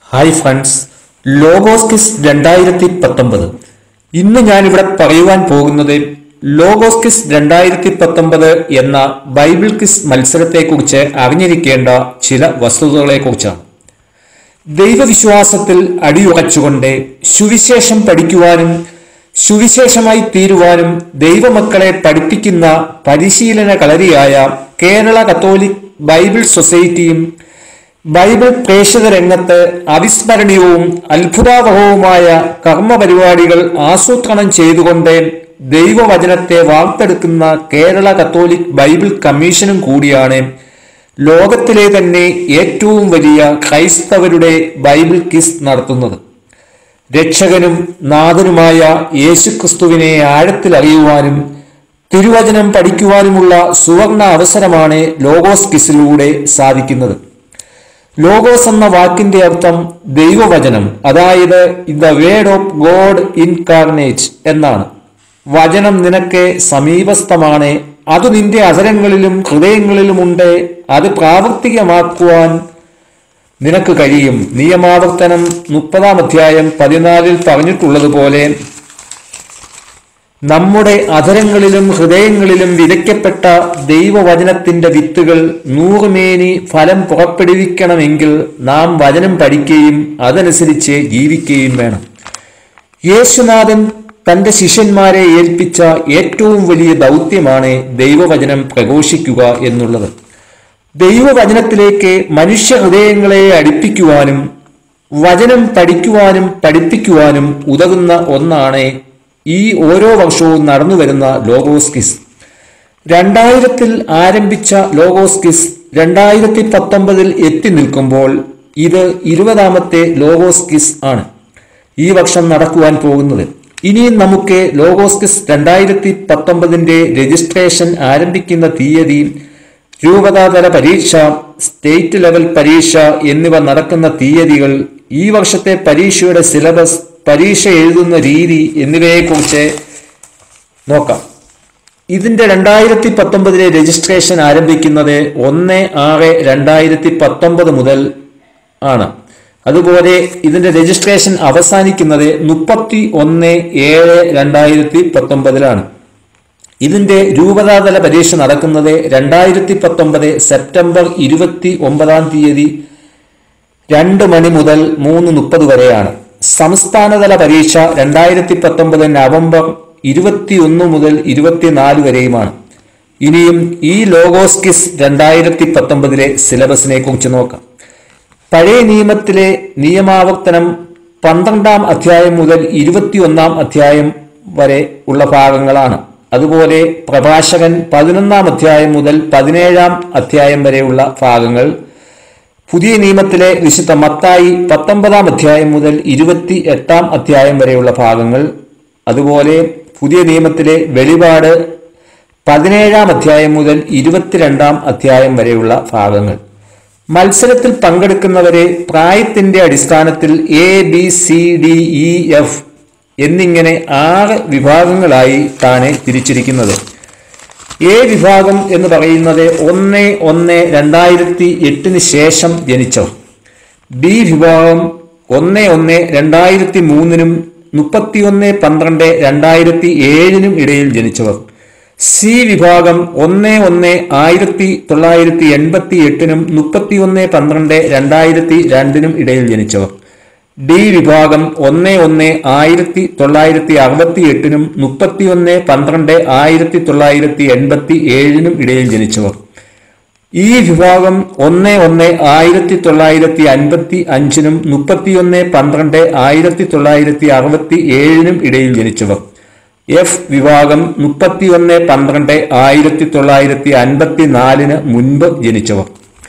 hi friends logos kiss രണ്ടായിരത്തി പത്തൊമ്പത് ഇന്ന് ഞാനിവിടെ പറയുവാൻ പോകുന്നത് ലോഗോസ് കിസ് രണ്ടായിരത്തി പത്തൊമ്പത് എന്ന ബൈബിൾ കിസ് മത്സരത്തെക്കുറിച്ച് അറിഞ്ഞിരിക്കേണ്ട ചില വസ്തുതകളെക്കുറിച്ചാണ് ദൈവവിശ്വാസത്തിൽ അടിയുറച്ചുകൊണ്ട് സുവിശേഷം പഠിക്കുവാനും സുവിശേഷമായി തീരുവാനും ദൈവമക്കളെ പഠിപ്പിക്കുന്ന പരിശീലന കളരിയായ കേരള കത്തോലിക് ബൈബിൾ സൊസൈറ്റിയും ബൈബിൾ പ്രേക്ഷിത രംഗത്ത് അവിസ്മരണീയവും അത്ഭുതാവഹവുമായ കർമ്മപരിപാടികൾ ആസൂത്രണം ചെയ്തുകൊണ്ട് ദൈവവചനത്തെ വാർത്തെടുക്കുന്ന കേരള കത്തോലിക് ബൈബിൾ കമ്മീഷനും കൂടിയാണ് ലോകത്തിലെ തന്നെ ഏറ്റവും വലിയ ക്രൈസ്തവരുടെ ബൈബിൾ കിസ് നടത്തുന്നത് രക്ഷകനും നാഥനുമായ യേശുക്രിസ്തുവിനെ ആഴത്തിൽ അറിയുവാനും തിരുവചനം പഠിക്കുവാനുമുള്ള സുവർണ അവസരമാണ് ലോഗോസ് കിസിലൂടെ സാധിക്കുന്നത് ലോഗോസ് എന്ന വാക്കിന്റെ അർത്ഥം ദൈവവചനം അതായത് the word of God incarnate എന്നാണ് വചനം നിനക്ക് സമീപസ്ഥമാണ് അത് നിന്റെ അധരങ്ങളിലും ഹൃദയങ്ങളിലുമുണ്ട് അത് പ്രാവർത്തികമാക്കുവാൻ നിനക്ക് കഴിയും നിയമാവർത്തനം മുപ്പതാം അധ്യായം പതിനാലിൽ പറഞ്ഞിട്ടുള്ളതുപോലെ നമ്മുടെ അധരങ്ങളിലും ഹൃദയങ്ങളിലും വിതയ്ക്കപ്പെട്ട ദൈവവചനത്തിന്റെ വിത്തുകൾ നൂറുമേനി ഫലം പുറപ്പെടുവിക്കണമെങ്കിൽ നാം വചനം പഠിക്കുകയും അതനുസരിച്ച് ജീവിക്കുകയും വേണം യേശുനാഥൻ തന്റെ ശിഷ്യന്മാരെ ഏൽപ്പിച്ച ഏറ്റവും വലിയ ദൗത്യമാണ് ദൈവവചനം പ്രഘോഷിക്കുക എന്നുള്ളത് ദൈവവചനത്തിലേക്ക് മനുഷ്യ ഹൃദയങ്ങളെ അടുപ്പിക്കുവാനും വചനം പഠിക്കുവാനും പഠിപ്പിക്കുവാനും ഉതകുന്ന ഒന്നാണ് ഈ ഓരോ വർഷവും നടന്നു വരുന്ന ലോഗോസ് കിസ് രണ്ടായിരത്തിൽ ആരംഭിച്ച ലോഗോസ് കിസ് രണ്ടായിരത്തി പത്തൊമ്പതിൽ എത്തി നിൽക്കുമ്പോൾ ഇത് ഇരുപതാമത്തെ ലോഗോസ് കിസ് ആണ് ഈ വർഷം നടക്കുവാൻ പോകുന്നത് ഇനിയും നമുക്ക് ലോഗോസ് കിസ് രണ്ടായിരത്തി പത്തൊമ്പതിന്റെ രജിസ്ട്രേഷൻ ആരംഭിക്കുന്ന തീയതി രൂപതാതല പരീക്ഷ സ്റ്റേറ്റ് ലെവൽ പരീക്ഷ എന്നിവ നടക്കുന്ന തീയതികൾ ഈ വർഷത്തെ പരീക്ഷയുടെ സിലബസ് പരീക്ഷ എഴുതുന്ന രീതി എന്നിവയെക്കുറിച്ച് നോക്കാം ഇതിന്റെ രണ്ടായിരത്തി പത്തൊമ്പതിലെ രജിസ്ട്രേഷൻ ആരംഭിക്കുന്നത് ഒന്ന് ആറ് രണ്ടായിരത്തി പത്തൊമ്പത് മുതൽ ആണ് അതുപോലെ ഇതിന്റെ രജിസ്ട്രേഷൻ അവസാനിക്കുന്നത് മുപ്പത്തി ഒന്ന് ഏഴ് രണ്ടായിരത്തി പത്തൊമ്പതിലാണ് ഇതിന്റെ രൂപതാതല പരീക്ഷ നടക്കുന്നത് രണ്ടായിരത്തി പത്തൊമ്പത് സെപ്റ്റംബർ ഇരുപത്തി ഒമ്പതാം തീയതി രണ്ട് മണി മുതൽ മൂന്ന് മുപ്പത് വരെയാണ് സംസ്ഥാനതല പരീക്ഷ രണ്ടായിരത്തി പത്തൊമ്പത് നവംബർ ഇരുപത്തിയൊന്ന് മുതൽ ഇരുപത്തിനാല് വരെയുമാണ് ഇനിയും ഈ ലോഗോസ് കിസ് രണ്ടായിരത്തി പത്തൊമ്പതിലെ സിലബസിനെ കുറിച്ച് നോക്കാം പഴയ നിയമത്തിലെ നിയമാവർത്തനം പന്ത്രണ്ടാം അധ്യായം മുതൽ ഇരുപത്തിയൊന്നാം അധ്യായം വരെ ഉള്ള ഭാഗങ്ങളാണ് അതുപോലെ പ്രഭാഷകൻ പതിനൊന്നാം അധ്യായം മുതൽ പതിനേഴാം അധ്യായം വരെയുള്ള ഭാഗങ്ങൾ പുതിയ നിയമത്തിലെ വിശുദ്ധ മത്തായി പത്തൊമ്പതാം അധ്യായം മുതൽ ഇരുപത്തി എട്ടാം അധ്യായം വരെയുള്ള ഭാഗങ്ങൾ അതുപോലെ പുതിയ നിയമത്തിലെ വെളിപാട് പതിനേഴാം അധ്യായം മുതൽ ഇരുപത്തിരണ്ടാം അധ്യായം വരെയുള്ള ഭാഗങ്ങൾ മത്സരത്തിൽ പങ്കെടുക്കുന്നവരെ പ്രായത്തിന്റെ അടിസ്ഥാനത്തിൽ A B C D E F എന്നിങ്ങനെ ആറ് വിഭാഗങ്ങളായി താണ് തിരിച്ചിരിക്കുന്നത് എ വിഭാഗം എന്ന് പറയുന്നത് ഒന്ന് ഒന്ന് രണ്ടായിരത്തി എട്ടിന് ശേഷം ജനിച്ചവർ ബി വിഭാഗം ഒന്ന് ഒന്ന് രണ്ടായിരത്തി മൂന്നിനും മുപ്പത്തിയൊന്ന് പന്ത്രണ്ട് രണ്ടായിരത്തി ഏഴിനും ഇടയിൽ ജനിച്ചവർ സി വിഭാഗം ഒന്ന് ഒന്ന് ആയിരത്തി തൊള്ളായിരത്തി എൺപത്തി എട്ടിനും മുപ്പത്തിയൊന്ന് പന്ത്രണ്ട് രണ്ടായിരത്തി രണ്ടിനും ഇടയിൽ ജനിച്ചവർ ഡി വിഭാഗം ഒന്ന് ഒന്ന് ആയിരത്തി തൊള്ളായിരത്തി അറുപത്തി എട്ടിനും മുപ്പത്തിയൊന്ന് പന്ത്രണ്ട് ആയിരത്തി തൊള്ളായിരത്തി എൺപത്തി ഏഴിനും ഇടയിൽ ജനിച്ചവർ ഈ വിഭാഗം ഒന്ന് ഒന്ന് ആയിരത്തി തൊള്ളായിരത്തി അൻപത്തി അഞ്ചിനും മുപ്പത്തിയൊന്ന് പന്ത്രണ്ട് ആയിരത്തി തൊള്ളായിരത്തി അറുപത്തി ഏഴിനും ഇടയിൽ ജനിച്ചവർ എഫ് വിഭാഗം മുപ്പത്തിയൊന്ന് പന്ത്രണ്ട് ആയിരത്തി തൊള്ളായിരത്തി അൻപത്തി നാലിന് മുൻപ് ജനിച്ചവർ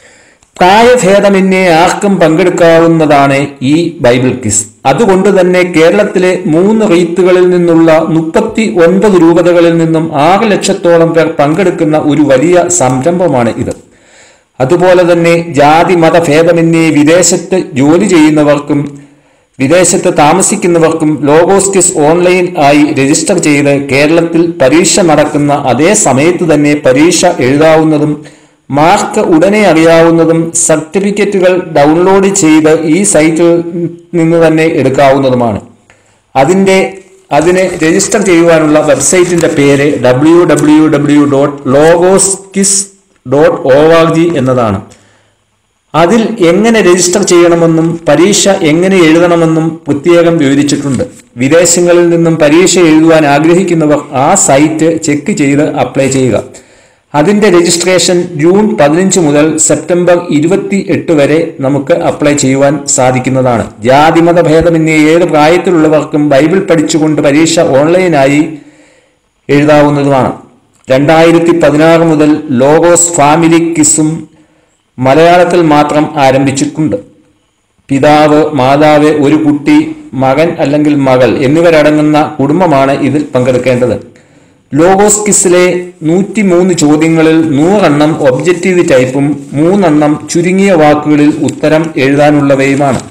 പ്രായഭേദമന്യേ ആർക്കും പങ്കെടുക്കാവുന്നതാണ് ഈ ബൈബിൾ കിസ് അതുകൊണ്ട് തന്നെ കേരളത്തിലെ മൂന്ന് റീത്തുകളിൽ നിന്നുള്ള മുപ്പത്തി ഒൻപത് രൂപതകളിൽ നിന്നും ആറ് ലക്ഷത്തോളം പേർ പങ്കെടുക്കുന്ന ഒരു വലിയ സംരംഭമാണ് ഇത് അതുപോലെ തന്നെ ജാതി മതഭേദമന്യേ വിദേശത്ത് ജോലി ചെയ്യുന്നവർക്കും വിദേശത്ത് താമസിക്കുന്നവർക്കും ലോഗോസ് കിസ് ഓൺലൈൻ ആയി രജിസ്റ്റർ ചെയ്ത് കേരളത്തിൽ പരീക്ഷ നടക്കുന്ന അതേ സമയത്ത് തന്നെ പരീക്ഷ എഴുതാവുന്നതും മാർക്ക് ഉടനെ അറിയാവുന്നതും സർട്ടിഫിക്കറ്റുകൾ ഡൗൺലോഡ് ചെയ്ത് ഈ സൈറ്റിൽ നിന്ന് തന്നെ എടുക്കാവുന്നതുമാണ് അതിൻ്റെ അതിനെ രജിസ്റ്റർ ചെയ്യുവാനുള്ള വെബ്സൈറ്റിന്റെ പേര് W W W dot logos quiz dot O R G എന്നതാണ് അതിൽ എങ്ങനെ രജിസ്റ്റർ ചെയ്യണമെന്നും പരീക്ഷ എങ്ങനെ എഴുതണമെന്നും പ്രത്യേകം വിവരിച്ചിട്ടുണ്ട് വിദേശങ്ങളിൽ നിന്നും പരീക്ഷ എഴുതുവാൻ ആഗ്രഹിക്കുന്നവർ ആ സൈറ്റ് ചെക്ക് ചെയ്ത് അപ്ലൈ ചെയ്യുക അതിന്റെ രജിസ്ട്രേഷൻ ജൂൺ പതിനഞ്ച് മുതൽ സെപ്റ്റംബർ ഇരുപത്തി എട്ട് വരെ നമുക്ക് അപ്ലൈ ചെയ്യുവാൻ സാധിക്കുന്നതാണ് ജാതിമത ഭേദമന്യേ ഏത് പ്രായത്തിലുള്ളവർക്കും ബൈബിൾ പഠിച്ചുകൊണ്ട് പരീക്ഷ ഓൺലൈനായി എഴുതാവുന്നതുമാണ് രണ്ടായിരത്തി പതിനാറ് മുതൽ ലോഗോസ് ഫാമിലി കിസും മലയാളത്തിൽ മാത്രം ആരംഭിച്ചിട്ടുണ്ട് പിതാവ് മാതാവ് ഒരു കുട്ടി മകൻ അല്ലെങ്കിൽ മകൾ എന്നിവരടങ്ങുന്ന കുടുംബമാണ് ഇതിൽ പങ്കെടുക്കേണ്ടത് ലോഗോസ് കിസിലെ നൂറ്റി മൂന്ന് ചോദ്യങ്ങളിൽ നൂറെണ്ണം ഒബ്ജക്റ്റീവ് ടൈപ്പും മൂന്നെണ്ണം ചുരുങ്ങിയ വാക്കുകളിൽ ഉത്തരം എഴുതാനുള്ളവയുമാണ്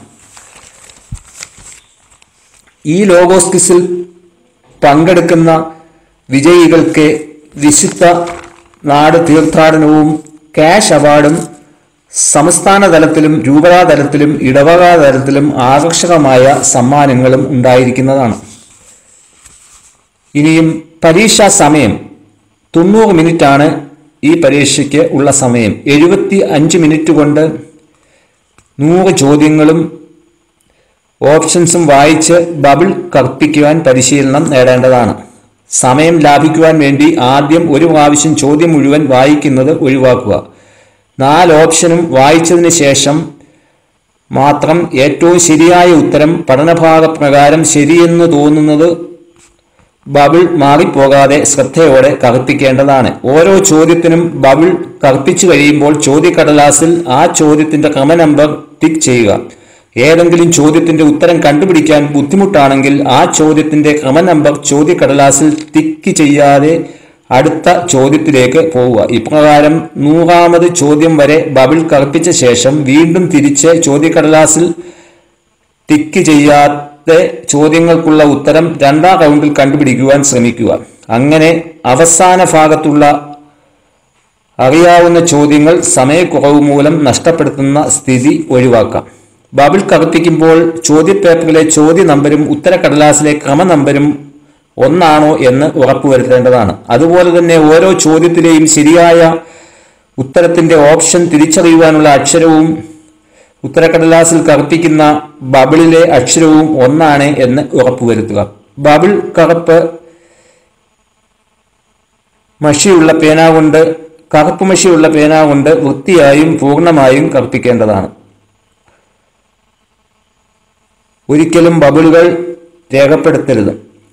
ഈ ലോഗോസ് കിസിൽ പങ്കെടുക്കുന്ന വിജയികൾക്ക് വിശുദ്ധ നാട് തീർത്ഥാടനവും ക്യാഷ് അവാർഡും സംസ്ഥാന തലത്തിലും രൂപതാ തലത്തിലും ഇടവക തലത്തിലും ആകർഷകമായ സമ്മാനങ്ങളും ഉണ്ടായിരിക്കുന്നതാണ് ഇനിയും പരീക്ഷാ സമയം തൊണ്ണൂറ് മിനിറ്റാണ് ഈ പരീക്ഷയ്ക്ക് ഉള്ള സമയം എഴുപത്തി അഞ്ച് മിനിറ്റ് കൊണ്ട് നൂറ് ചോദ്യങ്ങളും ഓപ്ഷൻസും വായിച്ച് ബബിൾ കർപ്പിക്കുവാൻ പരിശീലനം നേടേണ്ടതാണ് സമയം ലാഭിക്കുവാൻ വേണ്ടി ആദ്യം ഒരു പ്രാവശ്യം ചോദ്യം മുഴുവൻ വായിക്കുന്നത് ഒഴിവാക്കുക നാല് ഓപ്ഷനും വായിച്ചതിന് ശേഷം മാത്രം ഏറ്റവും ശരിയായ ഉത്തരം പഠനഭാഗപ്രകാരം ശരിയെന്ന് തോന്നുന്നത് ബബിൾ മാറിപ്പോകാതെ ശ്രദ്ധയോടെ കറുപ്പിക്കേണ്ടതാണ് ഓരോ ചോദ്യത്തിനും ബബിൾ കറുപ്പിച്ചു കഴിയുമ്പോൾ ചോദ്യക്കടലാസിൽ ആ ചോദ്യത്തിന്റെ ക്രമ നമ്പർ ടിക്ക് ചെയ്യുക ഏതെങ്കിലും ചോദ്യത്തിന്റെ ഉത്തരം കണ്ടുപിടിക്കാൻ ബുദ്ധിമുട്ടാണെങ്കിൽ ആ ചോദ്യത്തിന്റെ ക്രമ നമ്പർ ചോദ്യക്കടലാസിൽ ടിക്ക് ചെയ്യാതെ അടുത്ത ചോദ്യത്തിലേക്ക് പോവുക ഇപ്രകാരം നൂറാമത് ചോദ്യം വരെ ബബിൾ കറുപ്പിച്ച ശേഷം വീണ്ടും തിരിച്ച് ചോദ്യക്കടലാസിൽ ടിക്ക് ചെയ്യാത്ത ചോദ്യങ്ങൾക്കുള്ള ഉത്തരം രണ്ടാം റൗണ്ടിൽ കണ്ടുപിടിക്കുവാൻ ശ്രമിക്കുക അങ്ങനെ അവസാന ഭാഗത്തുള്ള അറിയാവുന്ന ചോദ്യങ്ങൾ സമയക്കുറവ് മൂലം നഷ്ടപ്പെടുത്തുന്ന സ്ഥിതി ഒഴിവാക്കാം ബബിൾ കറുപ്പിക്കുമ്പോൾ ചോദ്യപേപ്പറിലെ ചോദ്യ നമ്പരും ഉത്തരക്കടലാസിലെ ക്രമ നമ്പരും ഒന്നാണോ എന്ന് ഉറപ്പുവരുത്തേണ്ടതാണ് അതുപോലെ തന്നെ ഓരോ ചോദ്യത്തിലെയും ശരിയായ ഉത്തരത്തിന്റെ ഓപ്ഷൻ തിരിച്ചറിയുവാനുള്ള അക്ഷരവും ഉത്തരക്കടലാസിൽ കറുപ്പിക്കുന്ന ബബിളിലെ അക്ഷരവും ഒന്നാണ് എന്ന് ഉറപ്പുവരുത്തുക ബബിൾ കറുപ്പ് മഷിയുള്ള പേന കൊണ്ട് കറുപ്പ് മഷിയുള്ള പേന കൊണ്ട് വൃത്തിയായും പൂർണ്ണമായും കറുപ്പിക്കേണ്ടതാണ് ഒരിക്കലും ബബിളുകൾ രേഖപ്പെടുത്തരുത്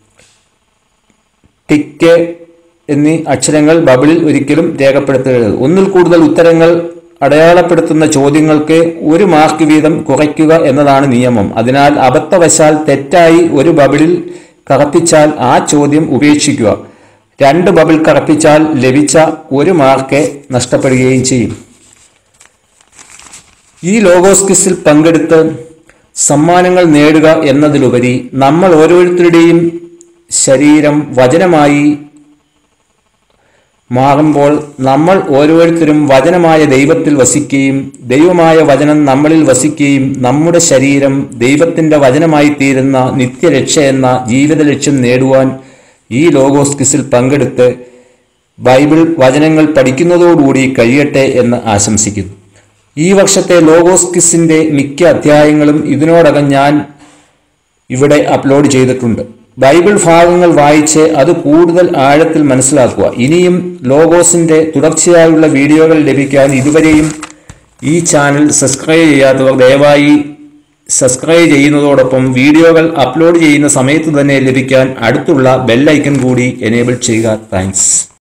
ടിക്ക് എന്നീ അക്ഷരങ്ങൾ ബബിളിൽ ഒരിക്കലും രേഖപ്പെടുത്തരുത് ഒന്നിൽ കൂടുതൽ ഉത്തരങ്ങൾ അടയാളപ്പെടുത്തുന്ന ചോദ്യങ്ങൾക്ക് ഒരു മാർക്ക് വീതം കുറയ്ക്കുക എന്നതാണ് നിയമം അതിനാൽ അബദ്ധവശാൽ തെറ്റായി ഒരു ബബിളിൽ കറപ്പിച്ചാൽ ആ ചോദ്യം ഉപേക്ഷിക്കുക രണ്ട് ബബിൾ കറപ്പിച്ചാൽ ലഭിച്ച ഒരു മാർക്ക് നഷ്ടപ്പെടുകയും ചെയ്യും ഈ ലോഗോസ് ക്വിസിൽ പങ്കെടുത്ത് സമ്മാനങ്ങൾ നേടുക എന്നതിലുപരി നമ്മൾ ഓരോരുത്തരുടെയും ശരീരം വചനമായി മാറുമ്പോൾ നമ്മൾ ഓരോരുത്തരും വചനമായ ദൈവത്തിൽ വസിക്കുകയും ദൈവമായ വചനം നമ്മളിൽ വസിക്കുകയും നമ്മുടെ ശരീരം ദൈവത്തിന്റെ വചനമായി തീരുന്ന നിത്യരക്ഷ എന്ന ജീവിത ലക്ഷ്യം നേടുവാൻ ഈ ലോഗോസ് ക്വിസിൽ പങ്കെടുത്ത് ബൈബിൾ വചനങ്ങൾ പഠിക്കുന്നതോടുകൂടി കഴിയട്ടെ എന്ന് ആശംസിക്കുന്നു ഈ വർഷത്തെ ലോഗോസ് ക്വിസിന്റെ മിക്ക അധ്യായങ്ങളും ഇതിനോടകം ഞാൻ ഇവിടെ അപ്ലോഡ് ചെയ്തിട്ടുണ്ട് ബൈബിൾ ഭാഗങ്ങൾ വായിച്ച് അത് കൂടുതൽ ആഴത്തിൽ മനസ്സിലാക്കുക ഇനിയും ലോഗോസിന്റെ തുടർച്ചയായുള്ള വീഡിയോകൾ ലഭിക്കാൻ ഇതുവരെയും ഈ ചാനൽ സബ്സ്ക്രൈബ് ചെയ്യാത്തവർ ദയവായി സബ്സ്ക്രൈബ് ചെയ്യുന്നതോടൊപ്പം വീഡിയോകൾ അപ്ലോഡ് ചെയ്യുന്ന സമയത്ത് തന്നെ ലഭിക്കാൻ അടുത്തുള്ള ബെൽ ഐക്കൺ കൂടി എനേബിൾ ചെയ്യുക താങ്ക്സ്